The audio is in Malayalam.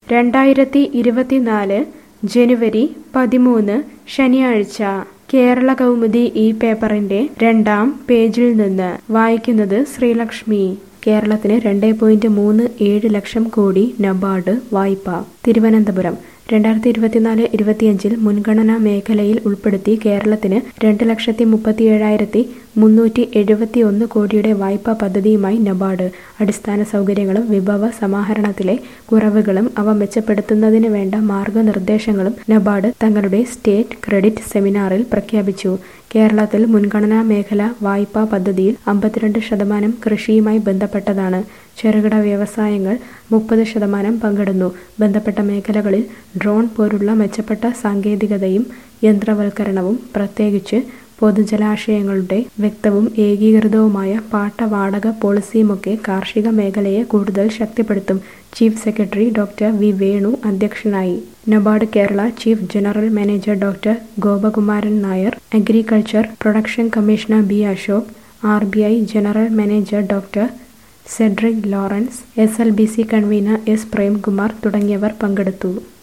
രണ്ടായിരത്തി ഇരുപത്തിനാല് ജനുവരി പതിമൂന്ന് ശനിയാഴ്ച കേരള കൗമുദി ഈ പേപ്പറിന്റെ രണ്ടാം പേജിൽ നിന്ന് വായിക്കുന്നത് ശ്രീലക്ഷ്മി കേരളത്തിന് രണ്ട് പോയിന്റ് മൂന്ന് ഏഴ് ലക്ഷം കോടി നബാർഡ് വായ്പ തിരുവനന്തപുരം രണ്ടായിരത്തി ഇരുപത്തിനാല് ഇരുപത്തിയഞ്ചിൽ മുൻഗണനാ മേഖലയിൽ ഉൾപ്പെടുത്തി കേരളത്തിന് രണ്ട് ലക്ഷത്തി മുപ്പത്തിയേഴായിരത്തി മുന്നൂറ്റി എഴുപത്തി ഒന്ന് കോടിയുടെ വായ്പാ പദ്ധതിയുമായി നബാർഡ് അടിസ്ഥാന സൗകര്യങ്ങളും വിഭവ സമാഹരണത്തിലെ കുറവുകളും അവ മെച്ചപ്പെടുത്തുന്നതിന് വേണ്ട മാർഗനിർദ്ദേശങ്ങളും നബാർഡ് തങ്ങളുടെ സ്റ്റേറ്റ് ക്രെഡിറ്റ് സെമിനാറിൽ പ്രഖ്യാപിച്ചു കേരളത്തിൽ മുൻഗണനാ മേഖല വായ്പാ പദ്ധതിയിൽ അമ്പത്തിരണ്ട് ശതമാനം കൃഷിയുമായി ബന്ധപ്പെട്ടതാണ് ചെറുകിട വ്യവസായങ്ങൾ മുപ്പത് ശതമാനം പങ്കിടുന്നു ബന്ധപ്പെട്ട മേഖലകളിൽ ഡ്രോൺ പോലുള്ള മെച്ചപ്പെട്ട സാങ്കേതികതയും യന്ത്രവൽക്കരണവും പ്രത്യേകിച്ച് പൊതുജലാശയങ്ങളുടെ വ്യക്തവും ഏകീകൃതവുമായ പാട്ട വാടക പോളിസിയുമൊക്കെ കാർഷിക മേഖലയെ കൂടുതൽ ശക്തിപ്പെടുത്തും chief secretary doctor V Venu അധ്യക്ഷനായി NABARD Kerala chief general manager doctor Gopakumaran Nair agriculture production commissioner B Ashok R B I general manager doctor Cedric Lawrence S L B C convener S Premkumar തുടങ്ങിയവർ പങ്കെടുത്തു